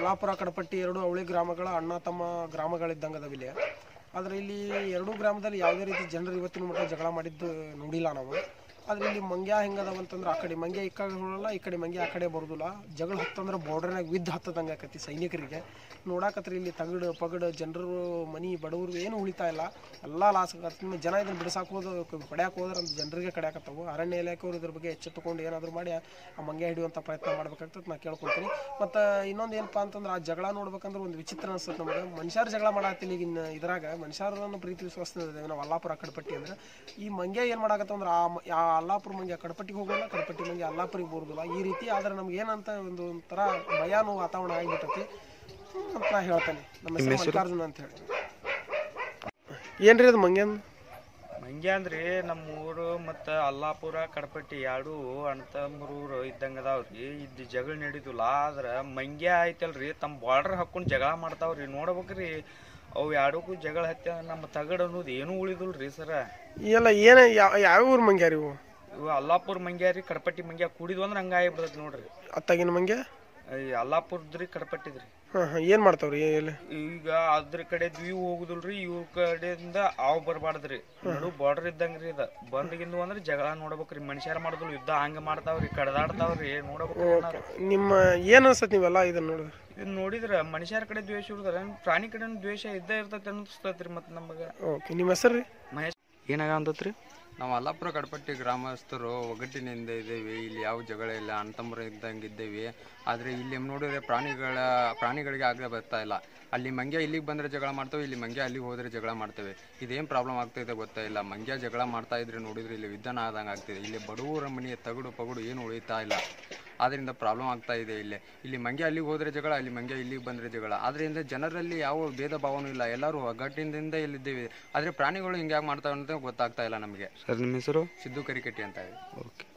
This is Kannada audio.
ಯಲ್ಲಾಪುರ ಕಡಪಟ್ಟಿ ಎರಡು ಅವಳಿ ಗ್ರಾಮಗಳ ಅಣ್ಣ ತಮ್ಮ ಗ್ರಾಮಗಳಿದ್ದಂಗೆ ಅದಾವ ಇಲ್ಲಿ ಆದ್ರೆ ಇಲ್ಲಿ ಎರಡೂ ಗ್ರಾಮದಲ್ಲಿ ಯಾವುದೇ ರೀತಿ ಜನರು ಇವತ್ತಿನ ಮಟ್ಟ ಜಗಳ ಮಾಡಿದ್ದು ನೋಡಿಲ್ಲ ನಾವು ಆದ್ರೆ ಇಲ್ಲಿ ಮಂಗ್ಯ ಹೆಂಗದವ ಅಂತಂದ್ರೆ ಆ ಕಡೆ ಮಂಗ್ಯ ಈ ಕಡೆ ಹೊರಲ್ಲ ಈ ಕಡೆ ಮಂಗ್ಯ ಆ ಕಡೆ ಬರೋದಿಲ್ಲ ಜಗಳ ಹತ್ತಂದ್ರೆ ಬಾರ್ಡರ್ನಾಗ ವಿದ್ ಹತ್ತದಂಗೆ ಆಕತಿ ಸೈನಿಕರಿಗೆ ನೋಡಾಕತ್ರಿ ಇಲ್ಲಿ ತಗಡು ಪಗಡು ಜನರು ಮನಿ ಬಡವರು ಏನು ಉಳಿತಾ ಇಲ್ಲ ಎಲ್ಲ ಲಾಸ್ ಆಗತ್ತೆ ಜನ ಇದನ್ನ ಬಿಡಿಸಾಕ್ ಹೋದ ಪಡ್ಯಾಕ್ ಹೋದ್ರೆ ಅಂತ ಜನರಿಗೆ ಕಡ್ಯಾಕತ್ತವು ಅರಣ್ಯ ಇಲಾಖೆಯವರು ಇದ್ರ ಬಗ್ಗೆ ಎಚ್ಚೆತ್ತುಕೊಂಡು ಏನಾದರೂ ಮಾಡಿ ಆ ಮಂಗ್ಯ ಹಿಡಿಯುವಂಥ ಪ್ರಯತ್ನ ಮಾಡ್ಬೇಕಾಗ್ತದೆ ನಾ ಕೇಳ್ಕೊತೀನಿ ಮತ್ತು ಇನ್ನೊಂದು ಏನಪ್ಪಾ ಅಂತಂದ್ರೆ ಆ ಜಗಳ ನೋಡ್ಬೇಕಂದ್ರೆ ಒಂದು ವಿಚಿತ್ರ ಅನ್ಸುತ್ತೆ ನಮಗೆ ಮನುಷ್ಯರು ಜಗಳ ಮಾಡತ್ತಿಲ್ಲ ಈಗಿನ ಇದ್ರಾಗ ಮನುಷ್ಯರನ್ನು ಪ್ರೀತಿ ವಿಶ್ವಾಸ ನಾವು ಅಲ್ಲಾಪುರ ಕಡಪಟ್ಟಿ ಅಂದ್ರೆ ಈ ಮಂಗ್ಯ ಏನು ಮಾಡಾಕತ್ತಂದ್ರೆ ಆ ಮ- ಆ ಅಲ್ಲಾಪುರ ಮಂಗ್ಯ ಕಡಪಟ್ಟಿಗೆ ಹೋಗೋಲ್ಲ ಕಡಪಟ್ಟಿ ಮಂಗ್ಯ ಅಲ್ಲಾಪುರಿಗೆ ಬರೋದಿಲ್ಲ ಈ ರೀತಿ ಆದ್ರೆ ನಮ್ಗೆ ಏನಂತ ಒಂದು ಒಂಥರ ಭಯಾನು ವಾತಾವರಣ ಆಗಿಬಿಟ್ಟತಿ ಅಂತ ನಾ ಹೇಳ್ತೇನೆ ನಮ್ಮ ಹೆಸರು ಮಲ್ಲಿಕಾರ್ಜುನ ಅಂತ ಹೇಳಿ ಏನ್ರಿ ಅದು ಮಂಗ್ಯನ್ ಮಂಗ್ಯ ಅಂದ್ರಿ ನಮ್ಮ ಊರು ಮತ್ತು ಅಲ್ಲಾಪುರ ಕಡಪಟ್ಟಿ ಎರಡು ಅಣ್ತಂಬ್ರೂರು ಇದ್ದಂಗೆ ಅದಾವ್ರಿ ಇದು ಜಗಳ ನಡೀತಿಲ್ಲ ಆದ್ರೆ ಮಂಗ್ಯ ಐತಲ್ರಿ ತಮ್ಮ ಬಾರ್ಡರ್ ಹಾಕೊಂಡು ಜಗಳ ಮಾಡ್ತಾವ್ರಿ ನೋಡ್ಬೇಕ್ರಿ ಅವು ಎರಡಕ್ಕೂ ಜಗಳ ಹತ್ತಿ ನಮ್ಮ ತಗಡ್ ಅನ್ನೋದು ಏನೂ ಉಳಿದಿಲ್ರಿ ಸರ ಎಲ್ಲ ಏನ ಯಾವ ಯಾವ ಊರು ಮಂಗ್ಯ ರೀ ಇವು ಇವು ಅಲ್ಲಾಪುರ ಮಂಗ್ಯ ರೀ ಕಡಪಟ್ಟಿ ಮಂಗ್ಯ ಕೂಡಿದ್ವು ಅಂದ್ರೆ ಹಂಗೆ ಆಗಿಬಿಡ್ತೈತಿ ನೋಡ್ರಿ ಅತ್ತಾಗಿನ ಮಂಗ್ಯ ಈ ಅಲ್ಲಾಪುರದ್ರಿ ಕಡಪಟ್ಟಿದ್ರಿ ಹಾಂ ಹಾಂ ಏನು ಮಾಡ್ತಾವ್ರಿ ಎಲ್ಲಿ ಈಗ ಅದ್ರ ಕಡೆ ಇವು ಹೋಗುದಿಲ್ರಿ ಇವ್ರ ಕಡೆಯಿಂದ ಅವ್ ಬರಬಾರ್ದ್ರಿ ನಡು ಬಾರ್ಡರ್ ಇದ್ದಂಗ್ರಿ ಇದ ಬಂದ್ಗಿಂದು ಅಂದ್ರೆ ಜಗಳ ನೋಡ್ಬೇಕ್ರಿ ಮನುಷ್ಯರ ಮಾಡುದಿಲ್ಲ ಯುದ್ಧ ಹಂಗ ಮಾಡ್ತಾವ್ರಿ ಕಡ್ದಾಡ್ತಾವ್ರಿ ನೋಡ್ಬೇಕ್ರಿ ಏನಾರ. ನಿಮ್ಮ ಏನು ಅನ್ಸತ್ ನೀವೆಲ್ಲ ಇದನ್ನ ನೋಡಿದ್ರೆ ಇದನ್ನ ನೋಡಿದ್ರ ಮನುಷ್ಯರ ಕಡೆ ದ್ವೇಷ ಇರ್ತಾರ ಪ್ರಾಣಿ ಕಡೆ ದ್ವೇಷ ಇದ್ದೇ ಇರ್ತೈತಿ ಅನಿಸ್ತೈತ್ರಿ ಮತ್ ನಮಗ ಓಕೆ ನಿಮ್ಮ ಹೆಸರು ರೀ ಮಹೇಶ್ ಏನಾಗ ಅಂತತ್ರಿ ನಾವು ಅಲ್ಲಾಪುರ ಕಡಪಟ್ಟಿ ಗ್ರಾಮಸ್ಥರು ಒಗ್ಗಟ್ಟಿನಿಂದ ಇದ್ದೇವೆ ಇಲ್ಲಿ ಯಾವ ಜಗಳ ಇಲ್ಲ ಅಣ್ತಂಬರು ಇದ್ದಂಗೆ ಇದ್ದೇವೆ ಆದರೆ ಇಲ್ಲಿ ನೋಡಿದ್ರೆ ಪ್ರಾಣಿಗಳ ಪ್ರಾಣಿಗಳಿಗೆ ಆಗದೆ ಬರ್ತಾ ಇಲ್ಲ ಅಲ್ಲಿ ಮಂಗ್ಯ ಇಲ್ಲಿಗೆ ಬಂದರೆ ಜಗಳ ಮಾಡ್ತೇವೆ ಇಲ್ಲಿ ಮಂಗ್ಯ ಅಲ್ಲಿಗೆ ಹೋದರೆ ಜಗಳ ಮಾಡ್ತೇವೆ ಇದೇನು ಪ್ರಾಬ್ಲಮ್ ಆಗ್ತೈತೆ ಗೊತ್ತಾ ಇಲ್ಲ ಮಂಗ್ಯ ಜಗಳ ಮಾಡ್ತಾ ಇದ್ರೆ ನೋಡಿದ್ರೆ ಇಲ್ಲಿ ವಿಧಾನ ಆದಂಗೆ ಆಗ್ತಿದೆ ಇಲ್ಲಿ ಬಡವರ ಮನೆಯ ತಗಡು ಪಗಡು ಏನು ಉಳಿತಾ ಇಲ್ಲ ಆದ್ರಿಂದ ಪ್ರಾಬ್ಲಮ್ ಆಗ್ತಾ ಇದೆ ಇಲ್ಲಿ ಇಲ್ಲಿ ಮಂಗ್ಯ ಅಲ್ಲಿಗೆ ಹೋದರೆ ಜಗಳ ಅಲ್ಲಿ ಮಂಗ್ಯ ಇಲ್ಲಿಗೆ ಬಂದರೆ ಜಗಳ ಆದ್ರಿಂದ ಜನರಲ್ಲಿ ಯಾವ ಭೇದ ಭಾವನೂ ಇಲ್ಲ ಎಲ್ಲರೂ ಒಗ್ಗಟ್ಟಿನಿಂದ ಇಲ್ಲಿದ್ದೇವೆ ಆದರೆ ಪ್ರಾಣಿಗಳು ಹಿಂಗೆ ಮಾಡ್ತಾವೆ ಅಂತ ಗೊತ್ತಾಗ್ತಾ ಇಲ್ಲ ನಮಗೆ ಸರ್ ನಿಮ್ಮ ಹೆಸರು ಸಿದ್ದು ಕರಿಕಟ್ಟಿ ಅಂತ ಹೇಳಿ ಓಕೆ